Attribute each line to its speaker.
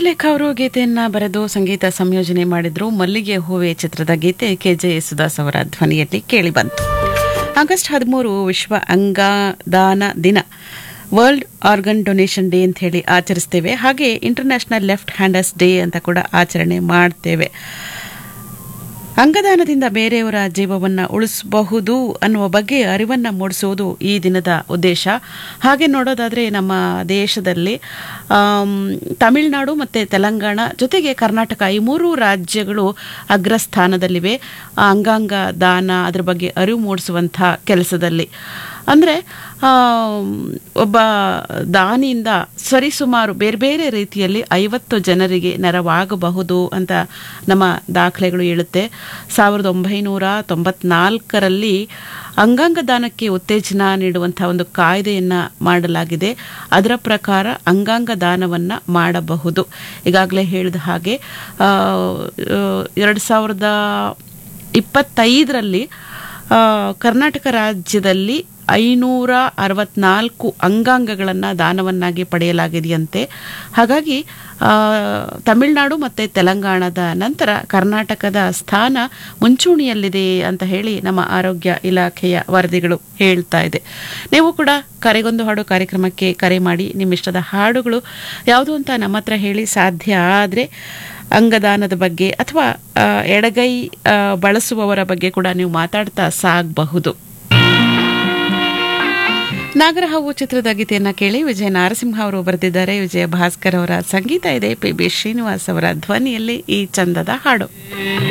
Speaker 1: ಹಂಸಲೇಖ ಅವರು ಗೀತೆಯನ್ನ ಬರೆದು ಸಂಗೀತ ಸಂಯೋಜನೆ ಮಾಡಿದ್ರು ಮಲ್ಲಿಗೆ ಹೂವೆ ಚಿತ್ರದ ಗೀತೆ ಕೆಜೆ ಯೇಸುದಾಸ್ ಅವರ ಧ್ವನಿಯಲ್ಲಿ ಕೇಳಿಬಂತು ಆಗಸ್ಟ್ ಹದಿಮೂರು ವಿಶ್ವ ಅಂಗದಾನ ದಿನ ವರ್ಲ್ಡ್ ಆರ್ಗನ್ ಡೊನೇಷನ್ ಡೇ ಅಂತ ಹೇಳಿ ಆಚರಿಸ್ತೇವೆ ಹಾಗೆ ಇಂಟರ್ನ್ಯಾಷನಲ್ ಲೆಫ್ಟ್ ಹ್ಯಾಂಡರ್ಸ್ ಡೇ ಅಂತ ಕೂಡ ಆಚರಣೆ ಮಾಡ್ತೇವೆ ಅಂಗದಾನದಿಂದ ಬೇರೆಯವರ ಜೀವವನ್ನು ಉಳಿಸಬಹುದು ಅನ್ನುವ ಬಗ್ಗೆ ಅರಿವನ್ನು ಮೂಡಿಸುವುದು ಈ ದಿನದ ಉದ್ದೇಶ ಹಾಗೆ ನೋಡೋದಾದರೆ ನಮ್ಮ ದೇಶದಲ್ಲಿ ಆಮ್, ತಮಿಳುನಾಡು ಮತ್ತು ತೆಲಂಗಾಣ ಜೊತೆಗೆ ಕರ್ನಾಟಕ ಈ ಮೂರು ರಾಜ್ಯಗಳು ಅಗ್ರಸ್ಥಾನದಲ್ಲಿವೆ ಆ ಅಂಗಾಂಗ ದಾನ ಅದ್ರ ಬಗ್ಗೆ ಅರಿವು ಮೂಡಿಸುವಂಥ ಕೆಲಸದಲ್ಲಿ ಅಂದರೆ ಒಬ್ಬ ದಾನಿಯಿಂದ ಸರಿಸುಮಾರು ಬೇರೆ ಬೇರೆ ರೀತಿಯಲ್ಲಿ ಐವತ್ತು ಜನರಿಗೆ ನೆರವಾಗಬಹುದು ಅಂತ ನಮ್ಮ ದಾಖಲೆಗಳು ಹೇಳುತ್ತೆ ಸಾವಿರದ ಒಂಬೈನೂರ ತೊಂಬತ್ನಾಲ್ಕರಲ್ಲಿ ಅಂಗಾಂಗ ದಾನಕ್ಕೆ ಉತ್ತೇಜನ ನೀಡುವಂಥ ಒಂದು ಕಾಯ್ದೆಯನ್ನು ಮಾಡಲಾಗಿದೆ ಅದರ ಪ್ರಕಾರ ಅಂಗಾಂಗ ದಾನವನ್ನು ಮಾಡಬಹುದು ಈಗಾಗಲೇ ಹೇಳಿದ ಹಾಗೆ ಆ, ಆ, ಎರಡು ಸಾವಿರದ ಇಪ್ಪತ್ತೈದರಲ್ಲಿ ಆ, ಕರ್ನಾಟಕ ರಾಜ್ಯದಲ್ಲಿ ಐನೂರ ಅರವತ್ನಾಲ್ಕು ಅಂಗಾಂಗಗಳನ್ನು ದಾನವನ್ನಾಗಿ ಪಡೆಯಲಾಗಿದೆಯಂತೆ ಹಾಗಾಗಿ ಆ, ತಮಿಳುನಾಡು ಮತ್ತು ತೆಲಂಗಾಣದ ನಂತರ ಕರ್ನಾಟಕದ ಸ್ಥಾನ ಮುಂಚೂಣಿಯಲ್ಲಿದೆ ಅಂತ ಹೇಳಿ ನಮ್ಮ ಆರೋಗ್ಯ ಇಲಾಖೆಯ ವರದಿಗಳು ಹೇಳ್ತಾ ಇದೆ ನೀವು ಕೂಡ ಕರೆಗೊಂದು ಹಾಡು ಕಾರ್ಯಕ್ರಮಕ್ಕೆ ಕರೆ ಮಾಡಿ ನಿಮ್ಮಿಷ್ಟದ ಹಾಡುಗಳು ಯಾವುದು ಅಂತ ನಮ್ಮ ಹತ್ರ ಹೇಳಿ ಸಾಧ್ಯ ಆದರೆ ಅಂಗದಾನದ ಬಗ್ಗೆ ಅಥವಾ ಆ, ಎಡಗೈ ಆ, ಬಳಸುವವರ ಬಗ್ಗೆ ಕೂಡ ನೀವು ಮಾತಾಡ್ತಾ ಸಾಗಬಹುದು ನಾಗರಹಾವು ಚಿತ್ರದ ಗೀತೆಯನ್ನ ಕೇಳಿ ವಿಜಯ ನಾರಸಿಂಹ ಅವರು ಬರೆದಿದ್ದಾರೆ ವಿಜಯ ಭಾಸ್ಕರ್ ಅವರ ಸಂಗೀತ ಇದೆ ಪಿ ಬಿ ಶ್ರೀನಿವಾಸ್ ಅವರ ಧ್ವನಿಯಲ್ಲಿ ಈ ಚಂದದ ಹಾಡು